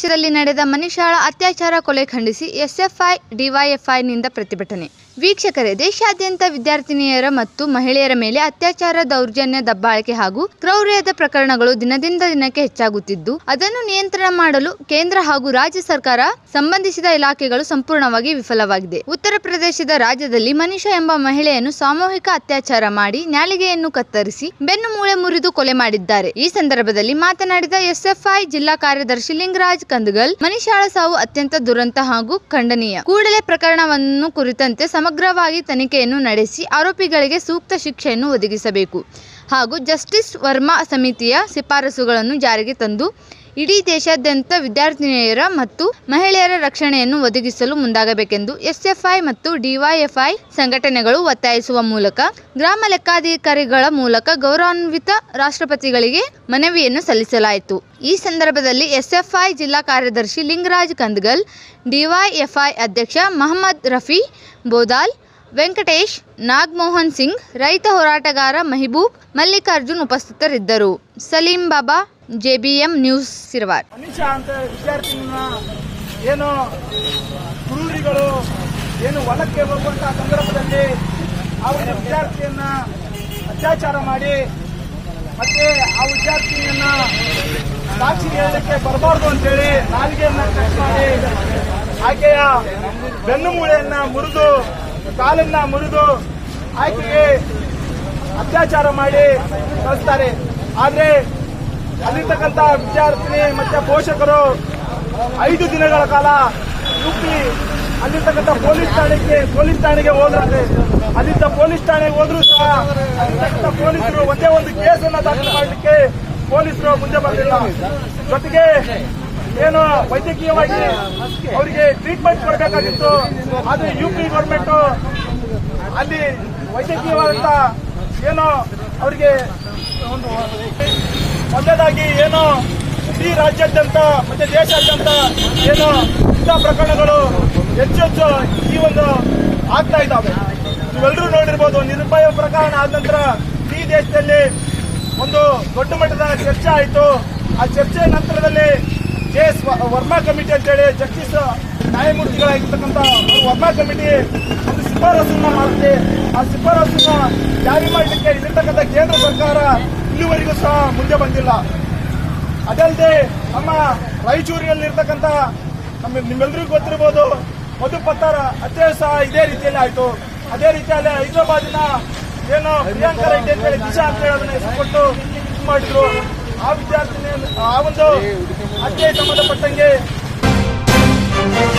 ಪ್ರದೇಶದಲ್ಲಿ ನಡೆದ ಮನಿಷಾಳ ಅತ್ಯಾಚಾರ ಕೊಲೆ ಖಂಡಿಸಿ ಎಸ್ಎಫ್ಐ ಡಿವೈಎಫ್ಐನಿಂದ ಪ್ರತಿಭಟನೆ ವೀಕ್ಷಕರೇ ದೇಶಾದ್ಯಂತ ವಿದ್ಯಾರ್ಥಿನಿಯರ ಮತ್ತು ಮಹಿಳೆಯರ ಮೇಲೆ ಅತ್ಯಾಚಾರ ದೌರ್ಜನ್ಯ ದಬ್ಬಾಳಿಕೆ ಹಾಗೂ ಕ್ರೌರ್ಯದ ಪ್ರಕರಣಗಳು ದಿನದಿಂದ ದಿನಕ್ಕೆ ಹೆಚ್ಚಾಗುತ್ತಿದ್ದು ಅದನ್ನು ನಿಯಂತ್ರಣ ಮಾಡಲು ಕೇಂದ್ರ ಹಾಗೂ ರಾಜ್ಯ ಸರ್ಕಾರ ಸಂಬಂಧಿಸಿದ ಇಲಾಖೆಗಳು ಸಂಪೂರ್ಣವಾಗಿ ವಿಫಲವಾಗಿದೆ ಉತ್ತರ ಪ್ರದೇಶದ ರಾಜ್ಯದಲ್ಲಿ ಮನಿಷಾ ಎಂಬ ಮಹಿಳೆಯನ್ನು ಸಾಮೂಹಿಕ ಅತ್ಯಾಚಾರ ಮಾಡಿ ನಾಲಿಗೆಯನ್ನು ಕತ್ತರಿಸಿ ಬೆನ್ನು ಮೂಳೆ ಮುರಿದು ಕೊಲೆ ಮಾಡಿದ್ದಾರೆ ಈ ಸಂದರ್ಭದಲ್ಲಿ ಮಾತನಾಡಿದ ಎಸ್ಎಫ್ಐ ಜಿಲ್ಲಾ ಕಾರ್ಯದರ್ಶಿ ಲಿಂಗರಾಜ್ ಕಂದಗಲ್ ಮನಿಷಾಳ ಸಾವು ಅತ್ಯಂತ ದುರಂತ ಹಾಗೂ ಖಂಡನೀಯ ಕೂಡಲೇ ಪ್ರಕರಣವನ್ನು ಕುರಿತಂತೆ ಸಮಗ್ರವಾಗಿ ತನಿಖೆಯನ್ನು ನಡೆಸಿ ಆರೋಪಿಗಳಿಗೆ ಸೂಕ್ತ ಶಿಕ್ಷೆಯನ್ನು ಒದಗಿಸಬೇಕು ಹಾಗೂ ಜಸ್ಟಿಸ್ ವರ್ಮಾ ಸಮಿತಿಯ ಶಿಫಾರಸುಗಳನ್ನು ಜಾರಿಗೆ ತಂದು ಇಡೀ ದೇಶಾದ್ಯಂತ ವಿದ್ಯಾರ್ಥಿನಿಯರ ಮತ್ತು ಮಹಿಳೆಯರ ರಕ್ಷಣೆಯನ್ನು ಒದಗಿಸಲು ಮುಂದಾಗಬೇಕೆಂದು ಎಸ್ಎಫ್ಐ ಮತ್ತು ಡಿವೈಎಫ್ಐ ಸಂಘಟನೆಗಳು ಒತ್ತಾಯಿಸುವ ಮೂಲಕ ಗ್ರಾಮ ಲೆಕ್ಕಾಧಿಕಾರಿಗಳ ಮೂಲಕ ಗೌರವಾನ್ವಿತ ರಾಷ್ಟ್ರಪತಿಗಳಿಗೆ ಮನವಿಯನ್ನು ಸಲ್ಲಿಸಲಾಯಿತು ಈ ಸಂದರ್ಭದಲ್ಲಿ ಎಸ್ಎಫ್ಐ ಜಿಲ್ಲಾ ಕಾರ್ಯದರ್ಶಿ ಲಿಂಗರಾಜ್ ಕಂದಗಲ್ ಡಿವೈಎಫ್ಐ ಅಧ್ಯಕ್ಷ ಮಹಮ್ಮದ್ ರಫಿ ಬೋದಾಲ್ ವೆಂಕಟೇಶ್ ನಾಗಮೋಹನ್ ಸಿಂಗ್ ರೈತ ಹೋರಾಟಗಾರ ಮೆಹಬೂಬ್ ಮಲ್ಲಿಕಾರ್ಜುನ್ ಉಪಸ್ಥಿತರಿದ್ದರು ಸಲೀಂ ಬಾಬಾ ಜೆಬಿಎಂ ನ್ಯೂಸ್ ಸಿರವಾರ್ ಮನುಷ್ಯ ಅಂತ ವಿದ್ಯಾರ್ಥಿನ ಏನು ಕ್ರೂರಿಗಳು ಏನು ಹೊಲಕ್ಕೆ ಹೋಗುವಂತಹ ಸಂದರ್ಭದಲ್ಲಿ ಆ ಒಂದು ವಿದ್ಯಾರ್ಥಿಯನ್ನ ಅತ್ಯಾಚಾರ ಮಾಡಿ ಮತ್ತೆ ಆ ವಿದ್ಯಾರ್ಥಿನಿಯನ್ನ ಸಾಕ್ಷಿ ಹೇಳಲಿಕ್ಕೆ ಬರಬಾರ್ದು ಅಂತೇಳಿ ನಾಲಿಗೆಯನ್ನ ಕಟ್ ಮಾಡಿ ಆಕೆಯ ಬೆನ್ನು ಮೂಳೆಯನ್ನ ಮುರಿದು ಕಾಲನ್ನ ಮುರಿದು ಆಕೆಗೆ ಅತ್ಯಾಚಾರ ಮಾಡಿ ಕಳಿಸ್ತಾರೆ ಆದ್ರೆ ಅಲ್ಲಿರ್ತಕ್ಕಂಥ ವಿದ್ಯಾರ್ಥಿನಿ ಮತ್ತೆ ಪೋಷಕರು ಐದು ದಿನಗಳ ಕಾಲ ಯುಪಿ ಅಲ್ಲಿರ್ತಕ್ಕಂಥ ಪೊಲೀಸ್ ಠಾಣೆಗೆ ಪೊಲೀಸ್ ಠಾಣೆಗೆ ಹೋದ್ರಂತೆ ಅಲ್ಲಿದ್ದ ಪೊಲೀಸ್ ಠಾಣೆಗೆ ಹೋದ್ರು ಸಹ ಅಲ್ಲಿರ್ತಕ್ಕಂಥ ಪೊಲೀಸರು ಒಂದೇ ಒಂದು ಕೇಸನ್ನ ದಾಖಲು ಮಾಡಲಿಕ್ಕೆ ಪೊಲೀಸರು ಮುಂದೆ ಬಂದಿಲ್ಲ ಜೊತೆಗೆ ಏನು ವೈದ್ಯಕೀಯವಾಗಿ ಅವರಿಗೆ ಟ್ರೀಟ್ಮೆಂಟ್ ಕೊಡಬೇಕಾಗಿತ್ತು ಆದ್ರೆ ಯು ಪಿ ಗೌರ್ಮೆಂಟ್ ಅಲ್ಲಿ ವೈದ್ಯಕೀಯವಾದಂತ ಏನು ಅವರಿಗೆ ಒಂದು ಮೊದಲದಾಗಿ ಏನು ಇಡೀ ರಾಜ್ಯಾದ್ಯಂತ ಮತ್ತೆ ದೇಶಾದ್ಯಂತ ಏನು ಇಂಥ ಪ್ರಕರಣಗಳು ಹೆಚ್ಚು ಹೆಚ್ಚು ಈ ಒಂದು ಆಗ್ತಾ ಇದ್ದಾವೆ ನೀವೆಲ್ಲರೂ ನೋಡಿರ್ಬೋದು ನಿರ್ಭಯ ಪ್ರಕರಣ ಆದ ನಂತರ ಈ ದೇಶದಲ್ಲಿ ಒಂದು ದೊಡ್ಡ ಮಟ್ಟದ ಚರ್ಚೆ ಆಯಿತು ಆ ಚರ್ಚೆ ನಂತರದಲ್ಲಿ ಜೆ ಎಸ್ ವರ್ಮಾ ಕಮಿಟಿ ಅಂತೇಳಿ ಜಸ್ಟಿಸ್ ನ್ಯಾಯಮೂರ್ತಿಗಳಾಗಿರ್ತಕ್ಕಂಥ ವರ್ಮಾ ಕಮಿಟಿ ಒಂದು ಶಿಫಾರಸನ್ನ ಮಾಡುತ್ತೆ ಆ ಶಿಫಾರಸನ್ನ ಜಾರಿ ಮಾಡಲಿಕ್ಕೆ ಇಲ್ಲಿರ್ತಕ್ಕಂಥ ಕೇಂದ್ರ ಸರ್ಕಾರ ಇಲ್ಲಿವರೆಗೂ ಸಹ ಮುಂದೆ ಬಂದಿಲ್ಲ ಅದಲ್ಲದೆ ನಮ್ಮ ರಾಯಚೂರಿನಲ್ಲಿರ್ತಕ್ಕಂಥ ನಮ್ಮ ನಿಮ್ಮೆಲ್ಲರಿಗೂ ಗೊತ್ತಿರಬಹುದು ಮಧು ಪತ್ತಾರ ಹತ್ಯೆ ಸಹ ಇದೇ ರೀತಿಯಲ್ಲಿ ಆಯಿತು ಅದೇ ರೀತಿಯಲ್ಲಿ ಹೈದರಾಬಾದಿನ ಏನು ಪ್ರಿಯಾಂಕಾ ರೆಡ್ಡಿ ಅಂತ ಹೇಳಿ ದಿಶಾ ಅಂತ ಹೇಳಿ ಅದನ್ನ ಹೆಸರು ಕೊಟ್ಟು ಇದು ಮಾಡಿದ್ರು ಆ ವಿದ್ಯಾರ್ಥಿನಿ ಆ ಒಂದು ಹತ್ಯೆ ಸಂಬಂಧಪಟ್ಟಂಗೆ